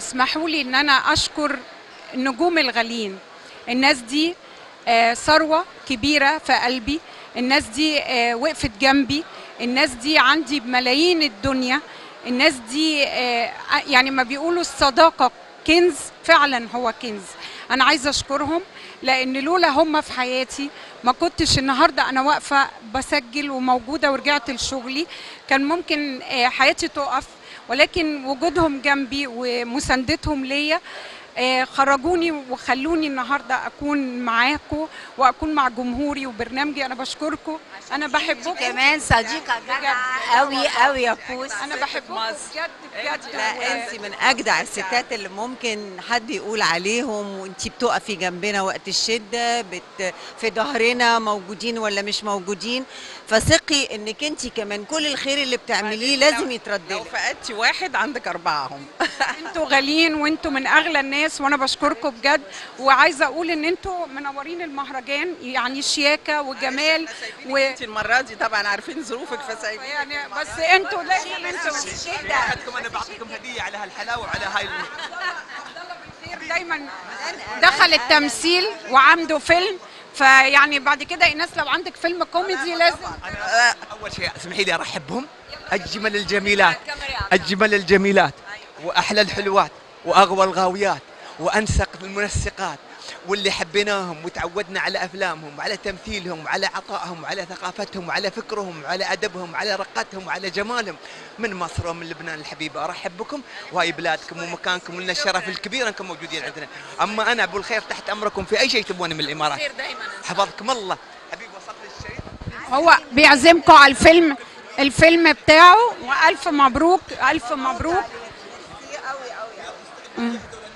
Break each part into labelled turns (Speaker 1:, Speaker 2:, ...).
Speaker 1: اسمحوا لي ان انا اشكر النجوم الغاليين الناس دي آه، ثروه كبيره في قلبي الناس دي آه، وقفت جنبي الناس دي عندي بملايين الدنيا الناس دي آه، يعني ما بيقولوا الصداقه كنز فعلا هو كنز انا عايزه اشكرهم لان لولا هم في حياتي ما كنتش النهارده انا واقفه بسجل وموجوده ورجعت لشغلي كان ممكن آه، حياتي تقف ولكن وجودهم جنبي ومساندتهم ليا آه، خرجوني وخلوني النهارده اكون معاكم واكون مع جمهوري وبرنامجي انا بشكركم انا بحبكم
Speaker 2: كمان صديقه جدعه قوي قوي يا بوس
Speaker 1: انا بحبكم بجد بجد
Speaker 3: لا
Speaker 1: و-
Speaker 3: انت من اجدع الستات اللي ممكن حد يقول عليهم وانت بتقفي جنبنا وقت الشده بت في ظهرنا موجودين ولا مش موجودين فثقي انك انت كمان كل الخير اللي بتعمليه لازم يترد
Speaker 4: لو
Speaker 3: لك
Speaker 4: فقدتي واحد عندك اربعه هم
Speaker 1: انتوا غاليين وانتوا من اغلى الناس وانا بشكركم بجد وعايزه اقول ان انتوا منورين المهرجان يعني شياكه وجمال و
Speaker 4: انت المره دي طبعا عارفين ظروفك فسايبين
Speaker 1: يعني بس انتوا لازم انتوا
Speaker 5: احدكم انا بعطيكم هديه على هالحلاوه وعلى هاي الم-
Speaker 1: خير دايما دخل التمثيل وعنده فيلم فيعني بعد كده ايناس لو عندك فيلم كوميدي لازم
Speaker 5: انا اول شيء اسمحي لي ارحبهم اجمل الجميلات اجمل الجميلات واحلى الحلوات واغوى الغاويات وانسق المنسقات واللي حبيناهم وتعودنا على افلامهم وعلى تمثيلهم وعلى عطائهم وعلى ثقافتهم وعلى فكرهم وعلى ادبهم وعلى رقتهم وعلى جمالهم من مصر ومن لبنان الحبيبه ارحب بكم وهاي بلادكم ومكانكم ولنا الشرف الكبير انكم موجودين عندنا اما انا ابو الخير تحت امركم في اي شيء تبونه من الامارات حفظكم الله حبيبي وصلت للشيء
Speaker 1: هو بيعزمكم على الفيلم الفيلم بتاعه والف مبروك الف مبروك مم.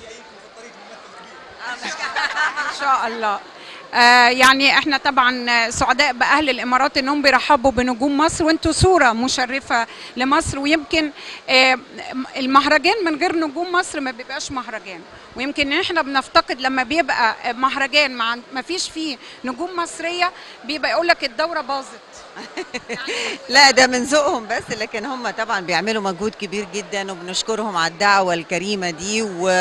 Speaker 1: ان شاء الله آه يعني احنا طبعا سعداء باهل الامارات انهم بيرحبوا بنجوم مصر وانتوا صوره مشرفه لمصر ويمكن آه المهرجان من غير نجوم مصر ما بيبقاش مهرجان ويمكن احنا بنفتقد لما بيبقى مهرجان ما ما فيش فيه نجوم مصريه بيبقى يقول لك الدوره باظت
Speaker 3: لا ده من ذوقهم بس لكن هم طبعا بيعملوا مجهود كبير جدا وبنشكرهم على الدعوه الكريمه دي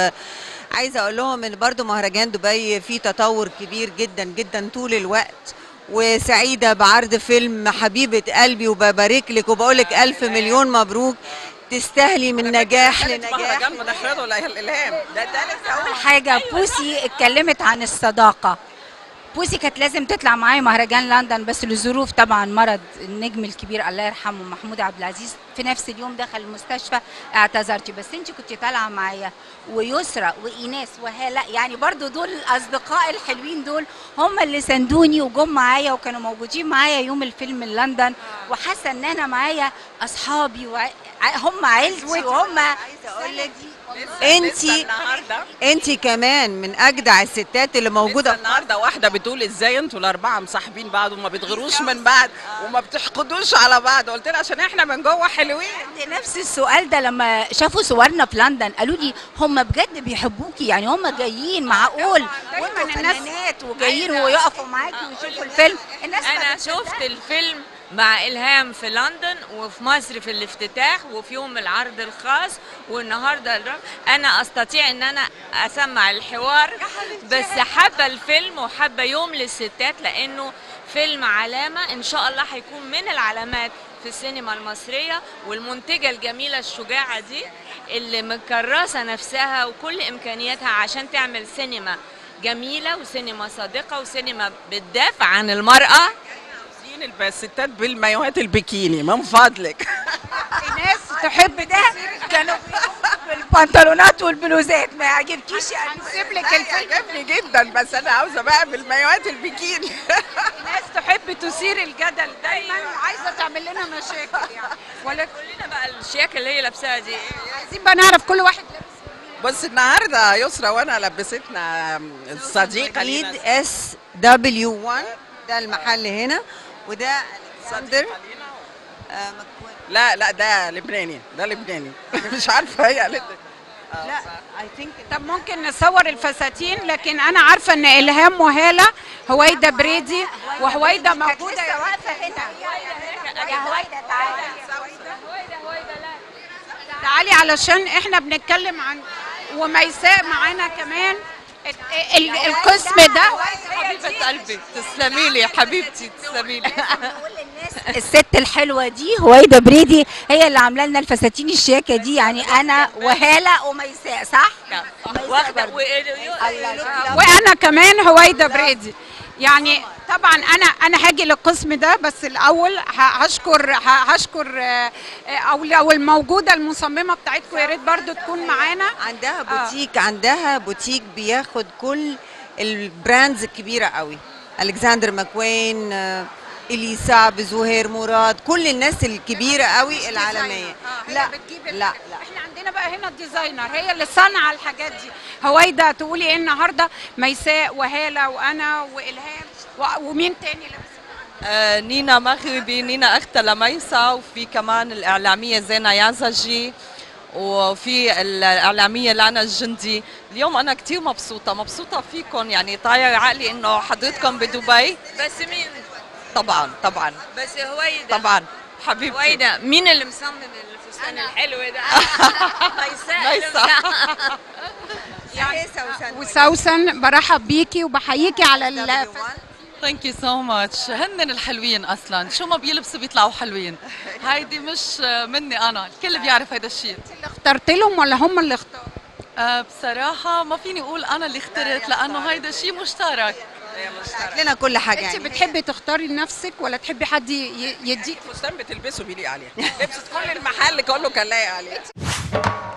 Speaker 3: وعايزه اقول لهم ان برضو مهرجان دبي فيه تطور كبير جدا جدا طول الوقت وسعيده بعرض فيلم حبيبه قلبي وببارك لك وبقول لك الف مليون مبروك تستاهلي من نجاح لنجاح
Speaker 4: مهرجان بنحرضه الالهام ده تالت
Speaker 2: اول حاجه بوسي اتكلمت عن الصداقه بوسي كانت لازم تطلع معايا مهرجان لندن بس لظروف طبعا مرض النجم الكبير الله يرحمه محمود عبد العزيز في نفس اليوم دخل المستشفى اعتذرتي بس انت كنت طالعه معايا ويسرى وايناس وهاله يعني برضو دول الاصدقاء الحلوين دول هم اللي ساندوني وجم معايا وكانوا موجودين معايا يوم الفيلم لندن وحاسه ان انا معايا اصحابي وع- هم عيلتي وهم
Speaker 3: عايزه اقول لك انتي
Speaker 4: النهارده
Speaker 3: انتي كمان من اجدع الستات اللي
Speaker 4: موجوده
Speaker 3: موجوده
Speaker 4: النهارده واحده بتقول ازاي انتوا الاربعه مصاحبين بعض وما بتغيروش من بعض وما بتحقدوش على بعض قلت لها عشان احنا من جوه حلوين
Speaker 2: نفس السؤال ده لما شافوا صورنا في لندن قالوا لي هم بجد بيحبوكي يعني هم جايين معقول
Speaker 1: دايماً
Speaker 2: وانتوا
Speaker 1: الناس-
Speaker 2: فنانات وجايين ويقفوا معاكي ويشوفوا الفيلم الناس ما
Speaker 6: انا
Speaker 2: بتصدق.
Speaker 6: شفت الفيلم مع الهام في لندن وفي مصر في الافتتاح وفي يوم العرض الخاص والنهارده الر- انا استطيع ان انا اسمع الحوار بس حابه الفيلم وحابه يوم للستات لانه فيلم علامه ان شاء الله هيكون من العلامات في السينما المصريه والمنتجه الجميله الشجاعه دي اللي مكرسه نفسها وكل امكانياتها عشان تعمل سينما جميله وسينما صادقه وسينما بتدافع عن المراه
Speaker 4: عايزين الستات بالمايوهات البيكيني من فضلك
Speaker 1: ناس تحب
Speaker 2: ده كانوا بالبنطلونات والبلوزات ما يعجبكيش يعني
Speaker 1: هنسيب لك الفيلم
Speaker 4: عجبني جدا بس انا عاوزه بقى بالمايوهات البيكيني
Speaker 1: ناس تحب تثير الجدل دايما وعايزه تعمل لنا مشاكل يعني ولا
Speaker 6: كلنا بقى الشياكه اللي هي لابساها دي
Speaker 1: عايزين بقى نعرف كل واحد لابس
Speaker 4: بص النهارده يسرا وانا لبستنا الصديقه
Speaker 3: جديد
Speaker 4: لينا
Speaker 3: اس دبليو 1 ده المحل هنا وده الكسندر آه، مكوين.
Speaker 4: لا لا ده لبناني ده لبناني مش عارفه هي قالت
Speaker 3: لا اي ثينك
Speaker 1: طب ممكن نصور الفساتين لكن انا عارفه ان الهام وهاله هويدا بريدي وهويدا موجوده
Speaker 2: لسه واقفه هنا يا هويدا تعالي
Speaker 1: تعالي علشان احنا بنتكلم عن وميساء معانا كمان ال- ال- القسم ده
Speaker 7: حبيبة قلبي تسلمي لي حبيبتي تسلمي لي
Speaker 2: الست الحلوه دي هويدا بريدي هي اللي عامله لنا الفساتين الشياكه دي يعني انا وهاله وميساء صح؟
Speaker 6: واخده
Speaker 1: وانا كمان هويدا بريدي يعني طبعا انا انا هاجي للقسم ده بس الاول ه- هشكر ه- هشكر آه، آه، او لو الموجوده المصممه بتاعتكم يا ريت برضو تكون معانا
Speaker 3: عندها بوتيك عندها بوتيك بياخد كل البراندز الكبيره قوي الكسندر ماكوين آه، اليسا بزهير مراد كل الناس الكبيره قوي العالميه
Speaker 1: آه، هي
Speaker 3: لا
Speaker 1: بتجيب
Speaker 3: لا
Speaker 1: ال-
Speaker 3: لا
Speaker 1: احنا عندنا بقى هنا الديزاينر هي اللي صنع الحاجات دي هويدا تقولي ايه النهارده ميساء وهاله وانا والهام و- ومين تاني اللي بس-
Speaker 7: آه، نينا مغربي نينا اختها لميسا وفي كمان الاعلاميه زينه يازجي وفي الاعلاميه لانا الجندي اليوم انا كثير مبسوطه مبسوطه فيكم يعني طاير عقلي انه حضرتكم بدبي
Speaker 6: بس مين
Speaker 7: طبعا طبعا
Speaker 6: بس هويدا
Speaker 7: طبعا حبيبتي
Speaker 6: هويدا مين اللي مصمم الفستان الحلو ده ميساء اللي
Speaker 7: ميساء.
Speaker 6: مصمم.
Speaker 1: وسوسن برحب بيكي وبحييكي على ال
Speaker 8: ثانك يو سو ماتش هن الحلوين اصلا شو ما بيلبسوا بيطلعوا حلوين هيدي مش مني انا الكل بيعرف هيدا الشيء
Speaker 1: اللي اخترت لهم ولا هم اللي اختاروا
Speaker 8: أه بصراحه ما فيني اقول انا اللي اخترت لانه هيدا شيء مشترك
Speaker 3: هات لنا كل حاجه
Speaker 1: انت
Speaker 3: يعني
Speaker 1: بتحبي تختاري لنفسك ولا تحبي حد ي- يديك
Speaker 4: فستان بتلبسه بيليق عليها لبست كل المحل كله كان لايق عليها